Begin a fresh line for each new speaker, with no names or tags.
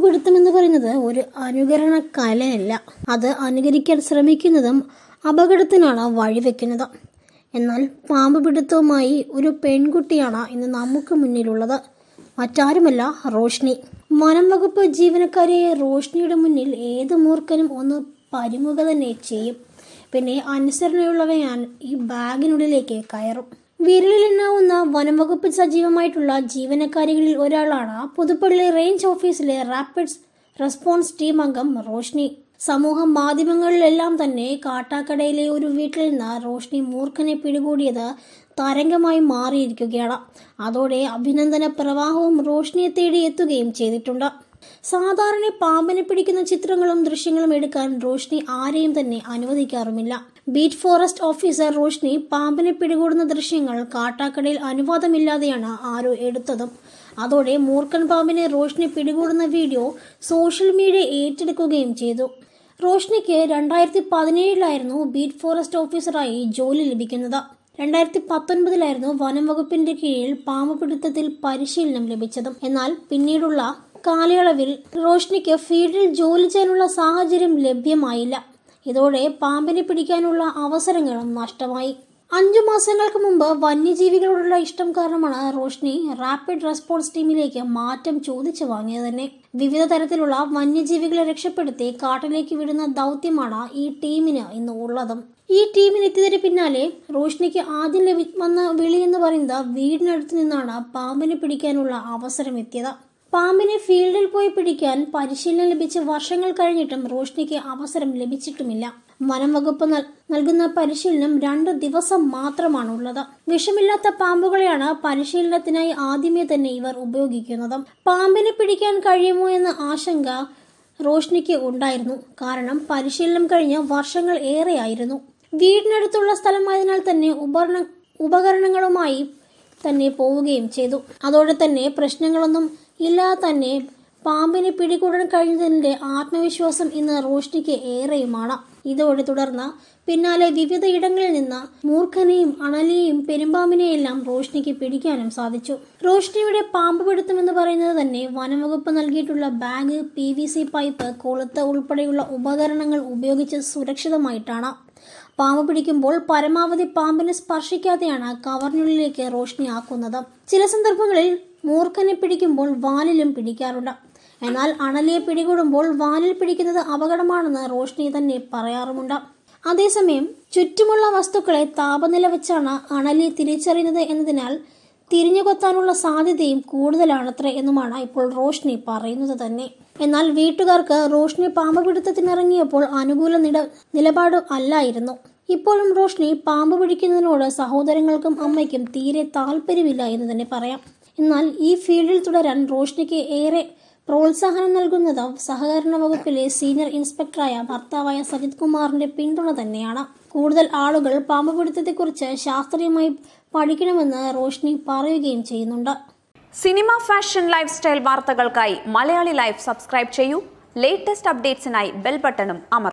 പിടുത്തം എന്ന് പറയുന്നത് ഒരു അനുകരണ കലയല്ല അത് അനുകരിക്കാൻ ശ്രമിക്കുന്നതും അപകടത്തിനാണ് വഴിവെക്കുന്നത് എന്നാൽ പാമ്പ് പിടുത്തവുമായി ഒരു പെൺകുട്ടിയാണ് ഇന്ന് നമുക്ക് മുന്നിലുള്ളത് മറ്റാരുമല്ല റോഷ്നി വനം വകുപ്പ് ജീവനക്കാരിയായ റോഷ്നിയുടെ മുന്നിൽ ഏത് മൂർഖനും ഒന്ന് പരുങ്ങുക തന്നെ ചെയ്യും പിന്നെ അനുസരണയുള്ളവയാൻ ഈ ബാഗിനുള്ളിലേക്ക് കയറും വിരലിലെണ്ണാവുന്ന വനം വകുപ്പ് സജീവമായിട്ടുള്ള ജീവനക്കാരികളിൽ ഒരാളാണ് പുതുപ്പള്ളി റേഞ്ച് ഓഫീസിലെ റാപ്പിഡ് റെസ്പോൺസ് ടീം അംഗം റോഷ്നി സമൂഹ മാധ്യമങ്ങളിലെല്ലാം തന്നെ കാട്ടാക്കടയിലെ ഒരു വീട്ടിൽ നിന്ന് റോഷ്നി മൂർഖനെ പിടികൂടിയത് തരംഗമായി മാറിയിരിക്കുകയാണ് അതോടെ അഭിനന്ദന പ്രവാഹവും റോഷ്നിയെ തേടി എത്തുകയും ചെയ്തിട്ടുണ്ട് സാധാരണ പാമ്പിനെ പിടിക്കുന്ന ചിത്രങ്ങളും ദൃശ്യങ്ങളും എടുക്കാൻ റോഷ്നി ആരെയും തന്നെ അനുവദിക്കാറുമില്ല ബീറ്റ് ഫോറസ്റ്റ് ഓഫീസർ റോഷ്നി പാമ്പിനെ പിടികൂടുന്ന ദൃശ്യങ്ങൾ കാട്ടാക്കടയിൽ അനുവാദമില്ലാതെയാണ് ആരോ എടുത്തതും അതോടെ മൂർഖൻ പാമ്പിനെ റോഷ്നി പിടികൂടുന്ന വീഡിയോ സോഷ്യൽ മീഡിയ ഏറ്റെടുക്കുകയും ചെയ്തു റോഷ്നിക്ക് രണ്ടായിരത്തി പതിനേഴിലായിരുന്നു ബീറ്റ് ഫോറസ്റ്റ് ഓഫീസറായി ജോലി ലഭിക്കുന്നത് രണ്ടായിരത്തി പത്തൊൻപതിലായിരുന്നു വനം വകുപ്പിന്റെ കീഴിൽ പാമ്പ് പിടുത്തത്തിൽ പരിശീലനം ലഭിച്ചതും എന്നാൽ പിന്നീടുള്ള കാലയളവിൽ റോഷ്നിക്ക് ഫീൽഡിൽ ജോലി ചെയ്യാനുള്ള സാഹചര്യം ലഭ്യമായില്ല ഇതോടെ പാമ്പിനെ പിടിക്കാനുള്ള അവസരങ്ങളും നഷ്ടമായി അഞ്ചു മാസങ്ങൾക്ക് മുമ്പ് വന്യജീവികളോടുള്ള ഇഷ്ടം കാരണമാണ് റോഷ്നി റാപ്പിഡ് റെസ്പോൺസ് ടീമിലേക്ക് മാറ്റം ചോദിച്ചു വാങ്ങിയത് തന്നെ വിവിധ തരത്തിലുള്ള വന്യജീവികളെ രക്ഷപ്പെടുത്തി കാട്ടിലേക്ക് വിടുന്ന ദൗത്യമാണ് ഈ ടീമിന് ഇന്ന് ഉള്ളതും ഈ ടീമിന് എത്തിയതിന് പിന്നാലെ റോഷ്നിക്ക് ആദ്യം ലഭി വന്ന വിളി എന്ന് പറയുന്നത് വീടിനടുത്ത് നിന്നാണ് പാമ്പിനെ പിടിക്കാനുള്ള അവസരം എത്തിയത് പാമ്പിനെ ഫീൽഡിൽ പോയി പിടിക്കാൻ പരിശീലനം ലഭിച്ച് വർഷങ്ങൾ കഴിഞ്ഞിട്ടും റോഷ്നിക്ക് അവസരം ലഭിച്ചിട്ടുമില്ല വനം വകുപ്പ് നൽകുന്ന പരിശീലനം രണ്ട് ദിവസം മാത്രമാണുള്ളത് വിഷമില്ലാത്ത പാമ്പുകളെയാണ് പരിശീലനത്തിനായി ആദ്യമേ തന്നെ ഇവർ ഉപയോഗിക്കുന്നത് പാമ്പിനെ പിടിക്കാൻ കഴിയുമോ എന്ന ആശങ്ക റോഷ്നിക്ക് ഉണ്ടായിരുന്നു കാരണം പരിശീലനം കഴിഞ്ഞ് വർഷങ്ങൾ ഏറെയായിരുന്നു വീടിനടുത്തുള്ള സ്ഥലമായതിനാൽ തന്നെ ഉപകരണ ഉപകരണങ്ങളുമായി തന്നെ പോവുകയും ചെയ്തു അതോടെ തന്നെ പ്രശ്നങ്ങളൊന്നും ഇല്ലാതെ തന്നെ പാമ്പിനെ പിടികൂടാൻ കഴിഞ്ഞതിന്റെ ആത്മവിശ്വാസം ഇന്ന് റോഷ്നിക്ക് ഏറെയുമാണ് ഇതോടെ തുടർന്ന് പിന്നാലെ വിവിധ ഇടങ്ങളിൽ നിന്ന് മൂർഖനെയും അണലിയെയും പെരുമ്പാമ്പിനെയെല്ലാം റോഷ്നിക്ക് പിടിക്കാനും സാധിച്ചു റോഷ്നിയുടെ പാമ്പ് പിടുത്തം എന്ന് പറയുന്നത് തന്നെ വനംവകുപ്പ് നൽകിയിട്ടുള്ള bag P V C pipe കൊളുത്ത് ഉൾപ്പെടെയുള്ള ഉപകരണങ്ങൾ ഉപയോഗിച്ച് സുരക്ഷിതമായിട്ടാണ് പാമ്പ് പിടിക്കുമ്പോൾ പരമാവധി പാമ്പിനെ സ്പർശിക്കാതെയാണ് കവറിനുള്ളിലേക്ക് റോഷ്നി ആക്കുന്നത് ചില സന്ദർഭങ്ങളിൽ മൂർഖനെ പിടിക്കുമ്പോൾ വാലിലും പിടിക്കാറുണ്ട് എന്നാൽ അണലിയെ പിടികൂടുമ്പോൾ വാലിൽ പിടിക്കുന്നത് അപകടമാണെന്ന് റോഷ്നി തന്നെ പറയാറുമുണ്ട് അതേസമയം ചുറ്റുമുള്ള വസ്തുക്കളെ താപനില വെച്ചാണ് അണലി തിരിച്ചറിയുന്നത് എന്നതിനാൽ തിരിഞ്ഞു കൊത്താനുള്ള സാധ്യതയും കൂടുതലാണത്രേ എന്നുമാണ് ഇപ്പോൾ റോഷ്നി പറയുന്നത് തന്നെ എന്നാൽ വീട്ടുകാർക്ക് റോഷ്നി പാമ്പ് പിടുത്തത്തിനിറങ്ങിയപ്പോൾ അനുകൂല നില നിലപാട് അല്ലായിരുന്നു ഇപ്പോഴും റോഷ്നി പാമ്പ് പിടിക്കുന്നതിനോട് സഹോദരങ്ങൾക്കും അമ്മയ്ക്കും തീരെ താല്പര്യമില്ല എന്ന് തന്നെ പറയാം എന്നാൽ ഈ ഫീൽഡിൽ തുടരാൻ റോഷ്നിക്ക് ഏറെ പ്രോത്സാഹനം നൽകുന്നത് സഹകരണ വകുപ്പിലെ സീനിയർ ഇൻസ്പെക്ടറായ ഭർത്താവായ സജിത് കുമാറിന്റെ പിന്തുണ തന്നെയാണ് കൂടുതൽ ആളുകൾ പാമ്പ് പിടുത്തത്തെക്കുറിച്ച് ശാസ്ത്രീയമായി പഠിക്കണമെന്ന് റോഷ്നി പറയുകയും ചെയ്യുന്നുണ്ട്
സിനിമ ഫാഷൻ ലൈഫ് സ്റ്റൈൽ വാർത്തകൾക്കായി മലയാളി ലൈഫ് സബ്സ്ക്രൈബ് ചെയ്യൂ ലേറ്റസ്റ്റ് അപ്ഡേറ്റ്സിനായി ബെൽ ബട്ടണും അമർ